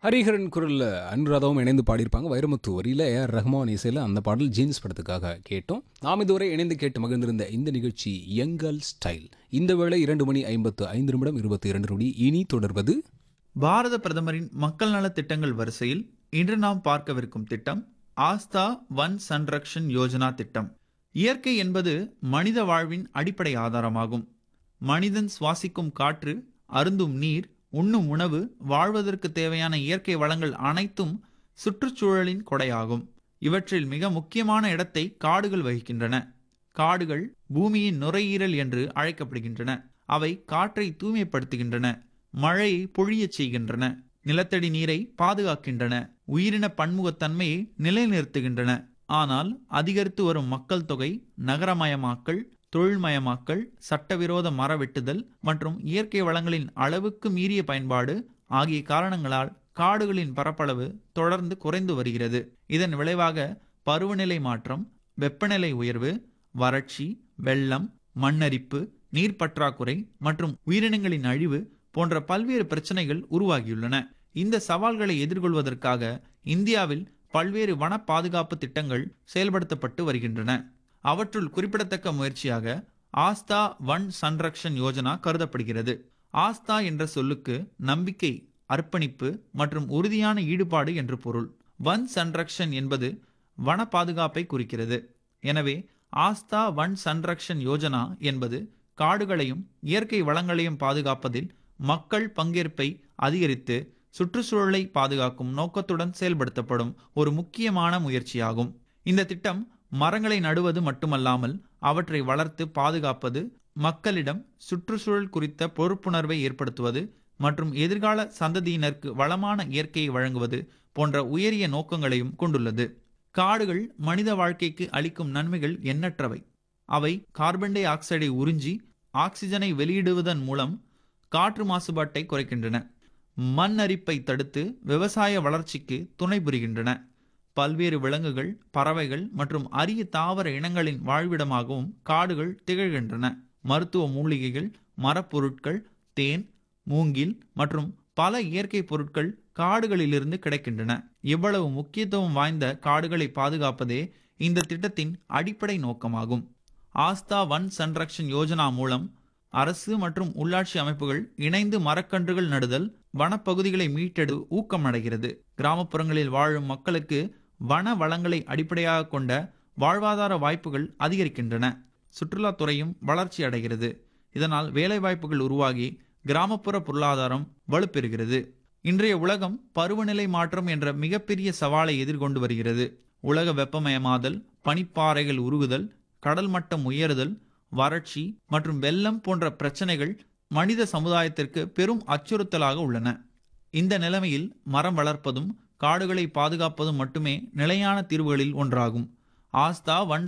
ஹரிஹரன் குரலில் அனுராதாவும் இணைந்து பாடியிருப்பாங்க வைரமுத்து வரியில் ஏஆர் ரஹ்மான் இசையில் அந்த பாடல் ஜீன்ஸ் படத்துக்காக கேட்டோம் நாம் இதுவரை இணைந்து கேட்டு மகிழ்ந்திருந்த இந்த நிகழ்ச்சி எங்கள் ஸ்டைல் இந்த வேளை இரண்டு மணி ஐம்பத்து ஐந்து நிமிடம் இருபத்தி இரண்டு நொடி இனி தொடர்வது பாரத பிரதமரின் மக்கள் நலத் திட்டங்கள் வரிசையில் இன்று நாம் பார்க்கவிருக்கும் திட்டம் ஆஸ்தா வன் சன்ரக்ஷன் யோஜனா திட்டம் இயற்கை என்பது மனித வாழ்வின் அடிப்படை ஆதாரமாகும் மனிதன் சுவாசிக்கும் காற்று அருந்தும் நீர் உண்ணும் உணவு வாழ்வதற்கு தேவையான இயற்கை வளங்கள் அனைத்தும் சுற்றுச்சூழலின் கொடையாகும் இவற்றில் மிக முக்கியமான இடத்தை காடுகள் வகிக்கின்றன காடுகள் பூமியின் நுரையீரல் என்று அழைக்கப்படுகின்றன அவை காற்றை தூய்மைப்படுத்துகின்றன மழையை பொழியச் செய்கின்றன நிலத்தடி நீரை பாதுகாக்கின்றன உயிரின பன்முகத்தன்மையை நிலைநிறுத்துகின்றன ஆனால் அதிகரித்து வரும் மக்கள் தொகை நகரமயமாக்கல் தொழில்மயமாக்கல் சட்டவிரோத மரவெட்டுதல் மற்றும் இயற்கை வளங்களின் அளவுக்கு மீறிய பயன்பாடு ஆகிய காரணங்களால் காடுகளின் பரப்பளவு தொடர்ந்து குறைந்து வருகிறது இதன் விளைவாக பருவநிலை மாற்றம் வெப்பநிலை உயர்வு வறட்சி வெள்ளம் மண்ணரிப்பு நீர் பற்றாக்குறை மற்றும் உயிரினங்களின் அழிவு போன்ற பல்வேறு பிரச்சனைகள் உருவாகியுள்ளன இந்த சவால்களை எதிர்கொள்வதற்காக இந்தியாவில் பல்வேறு வன பாதுகாப்பு திட்டங்கள் செயல்படுத்தப்பட்டு வருகின்றன அவற்றுள் குறிப்பிடத்தக்க முயற்சியாக ஆஸ்தா வன் சன்ரக்ஷன் யோஜனா கருதப்படுகிறது ஆஸ்தா என்ற சொல்லுக்கு நம்பிக்கை அர்ப்பணிப்பு மற்றும் உறுதியான ஈடுபாடு என்று பொருள் வன் சன்ரக்ஷன் என்பது வன பாதுகாப்பை குறிக்கிறது எனவே ஆஸ்தா வன் சன்ரக்ஷன் யோஜனா என்பது காடுகளையும் இயற்கை வளங்களையும் பாதுகாப்பதில் மக்கள் பங்கேற்பை அதிகரித்து சுற்றுச்சூழலை பாதுகாக்கும் நோக்கத்துடன் செயல்படுத்தப்படும் ஒரு முக்கியமான முயற்சியாகும் இந்த திட்டம் மரங்களை நடுவது மட்டுமல்லாமல் அவற்றை வளர்த்து பாதுகாப்பது மக்களிடம் சுற்றுச்சூழல் குறித்த பொறுப்புணர்வை ஏற்படுத்துவது மற்றும் எதிர்கால சந்ததியினருக்கு வளமான இயற்கையை வழங்குவது போன்ற உயரிய நோக்கங்களையும் கொண்டுள்ளது காடுகள் மனித வாழ்க்கைக்கு அளிக்கும் நன்மைகள் எண்ணற்றவை அவை கார்பன் டை ஆக்சைடை உறிஞ்சி ஆக்சிஜனை வெளியிடுவதன் மூலம் காற்று மாசுபாட்டை குறைக்கின்றன மண் அரிப்பை தடுத்து விவசாய வளர்ச்சிக்கு துணை புரிகின்றன பல்வேறு விலங்குகள் பறவைகள் மற்றும் அரிய தாவர இனங்களின் வாழ்விடமாகவும் காடுகள் திகழ்கின்றன மருத்துவ மூலிகைகள் மரப்பொருட்கள் தேன் மூங்கில் மற்றும் பல இயற்கை பொருட்கள் காடுகளிலிருந்து கிடைக்கின்றன இவ்வளவு முக்கியத்துவம் வாய்ந்த காடுகளை பாதுகாப்பதே இந்த திட்டத்தின் அடிப்படை நோக்கமாகும் ஆஸ்தா வன் சன்ரக்ஷன் யோஜனா மூலம் அரசு மற்றும் உள்ளாட்சி அமைப்புகள் இணைந்து மரக்கன்றுகள் நடுதல் வனப்பகுதிகளை மீட்டெடு ஊக்கமடைகிறது கிராமப்புறங்களில் வாழும் மக்களுக்கு வன வளங்களை அடிப்படையாக கொண்ட வாழ்வாதார வாய்ப்புகள் அதிகரிக்கின்றன சுற்றுலாத்துறையும் வளர்ச்சி அடைகிறது இதனால் வேலைவாய்ப்புகள் உருவாகி கிராமப்புற பொருளாதாரம் வலுப்பெறுகிறது இன்றைய உலகம் பருவநிலை மாற்றம் என்ற மிகப்பெரிய சவாலை எதிர்கொண்டு வருகிறது உலக வெப்பமயமாதல் பனிப்பாறைகள் உருகுதல் கடல் மட்டம் உயருதல் வறட்சி மற்றும் வெள்ளம் போன்ற பிரச்சனைகள் மனித சமுதாயத்திற்கு பெரும் அச்சுறுத்தலாக உள்ளன இந்த நிலைமையில் மரம் வளர்ப்பதும் காடுகளை பாதுகாப்பதும் மட்டுமே நிலையான தீர்வுகளில் ஒன்றாகும் ஆஸ்தா வன்